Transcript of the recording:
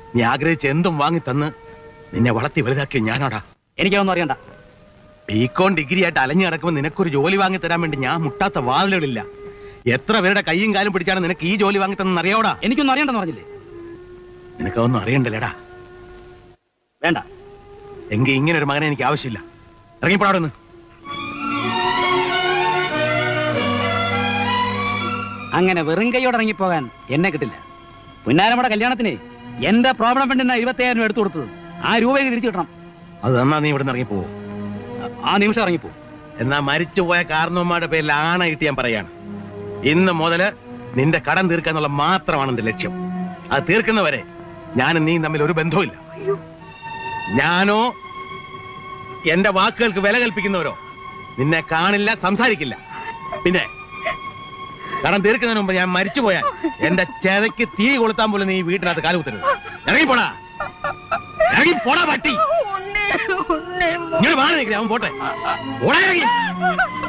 നീ ആഗ്രഹിച്ച എന്തും വാങ്ങി തന്ന് നിന്നെ വളർത്തി വലുതാക്കിയ ഞാനാടാ എനിക്കൊന്നും അറിയണ്ട ബികോം ഡിഗ്രി ആയിട്ട് അലഞ്ഞു കിടക്കുമ്പോൾ നിനക്കൊരു ജോലി വാങ്ങി തരാൻ വേണ്ടി ഞാൻ മുട്ടാത്ത വാതിലുകളില്ല എത്ര പേരുടെ കൈയും കാലും പിടിച്ചാണ് നിനക്ക് ഈ ജോലി വാങ്ങി തന്നെ അറിയാവടാ എനിക്കൊന്നും അറിയണ്ടെന്ന് പറഞ്ഞില്ലേ നിനക്കൊന്നും അറിയണ്ടല്ലേടാ വേണ്ട എങ്കിൽ ഇങ്ങനെ ഒരു മകനെ എനിക്ക് ആവശ്യമില്ല ഇറങ്ങിപ്പോടാ അവിടെ നിന്ന് അങ്ങനെ വെറും കൈയോടെ ഇറങ്ങിപ്പോകാൻ എന്നെ കിട്ടില്ല പുന്നാരമ്മയുടെ കല്യാണത്തിന് എന്റെ പ്രോബ്ലം ഫണ്ടിൽ ഇരുപത്തയ്യായിരം രൂപ എടുത്തു കൊടുത്തത് ആ രൂപ എനിക്ക് തിരിച്ചു കിട്ടണം അത് തന്നാ നീ ഇവിടെ നിന്ന് ഇറങ്ങിപ്പോവോ ആ നിമിഷം ഇറങ്ങിപ്പോ എന്നാ മരിച്ചുപോയ കാരണവന്മാരുടെ പേരിൽ ആണയിട്ട് ഞാൻ പറയാണ് ഇന്ന് മുതല് നിന്റെ കടം തീർക്കാന്നുള്ള മാത്രമാണ് എന്റെ ലക്ഷ്യം അത് തീർക്കുന്നവരെ ഞാനും നീ തമ്മിൽ ഒരു ബന്ധവുമില്ല ഞാനോ എന്റെ വാക്കുകൾക്ക് വില കൽപ്പിക്കുന്നവരോ നിന്നെ കാണില്ല സംസാരിക്കില്ല പിന്നെ കടം തീർക്കുന്നതിന് മുമ്പ് ഞാൻ മരിച്ചുപോയാൽ എന്റെ ചെതയ്ക്ക് തീ കൊളുത്താൻ പോലും നീ വീട്ടിനകത്ത് കാലുകുത്തരുത് ഇറങ്ങിപ്പോടാ ഇറങ്ങിപ്പോടാ പട്ടി ഉണ്ണി ഉണ്ണി ഇങ്ങനെ മാറി നിൽക്കില്ല അവൻ പോട്ടെ ഓടാ ഇറങ്ങി